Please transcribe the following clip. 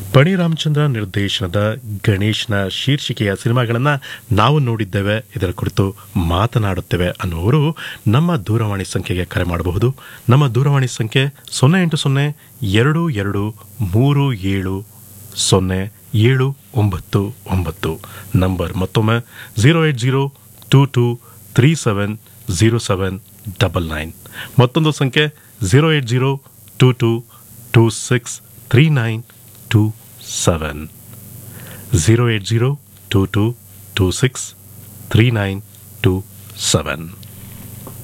ಪಣಿ ರಾಮಚಂದ್ರ ನಿರ್ದೇಶನದ ಗಣೇಶ್ನ ಶೀರ್ಷಿಕೆಯ ಸಿನಿಮಾಗಳನ್ನು ನಾವು ನೋಡಿದ್ದೇವೆ ಇದರ ಕುರಿತು ಮಾತನಾಡುತ್ತೇವೆ ಅನ್ನುವರು ನಮ್ಮ ದೂರವಾಣಿ ಸಂಖ್ಯೆಗೆ ಕರೆ ಮಾಡಬಹುದು ನಮ್ಮ ದೂರವಾಣಿ ಸಂಖ್ಯೆ ಸೊನ್ನೆ ಎಂಟು ಸೊನ್ನೆ ಎರಡು ಎರಡು ಮೂರು ಏಳು ಸೊನ್ನೆ ಏಳು ಒಂಬತ್ತು ಒಂಬತ್ತು ನಂಬರ್ ಮತ್ತೊಮ್ಮೆ zero eight zero two two three seven zero seven double nine ಮತ್ತೊಂದು ಸಂಖ್ಯೆ zero eight zero two two two six three nine two seven zero eight zero two two two six three nine two seven